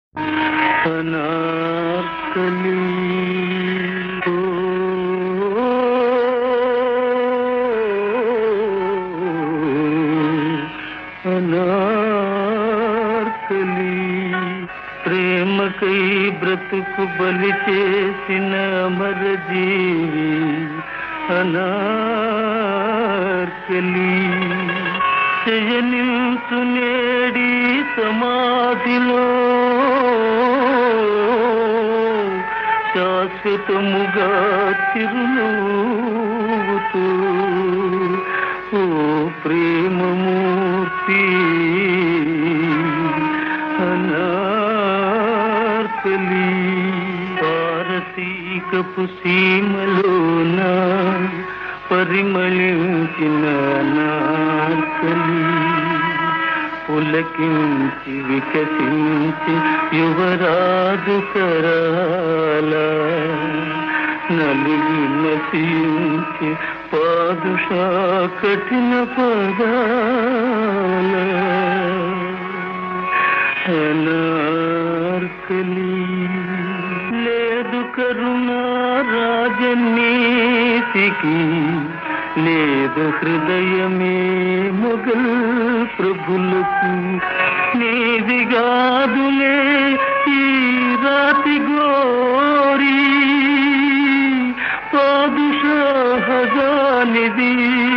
అనార్కలి అనార్కలి ప్రేమకై బ్రతుకు బలి చేసిన అమర జీవి అనార్కలి శయనించు నేడి సమాధిలో శాశ్వతముగా చిరునవ్వుతూ ఓ ప్రేమమూర్తి అనార్కలి పారసీకపు సీమలోన పరిమళించిన నార్కలి పులకించి వికసించి యువరాజు కరాల నలిగి నశించి పాదుషా కఠిన పదాల అనార్కలి లేదు కరుణా రాజనీతికి లేదు హృదయమే మొగల్ ప్రభులకు నీదిగాదులే ఈ రాతి గోరి పాదుషాహజానిది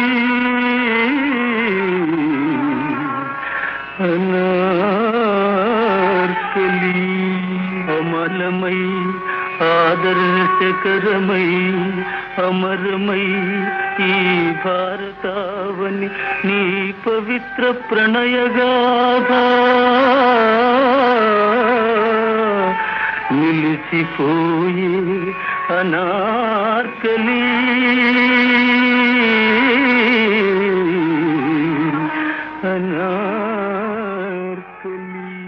అనార్కలి అమలమై ఆదర్శకరమై అమరమై ఈ భారతావని నీ పవిత్ర ప్రణయగాథ నిలిచిపోయి అనార్కలి అనార్కలి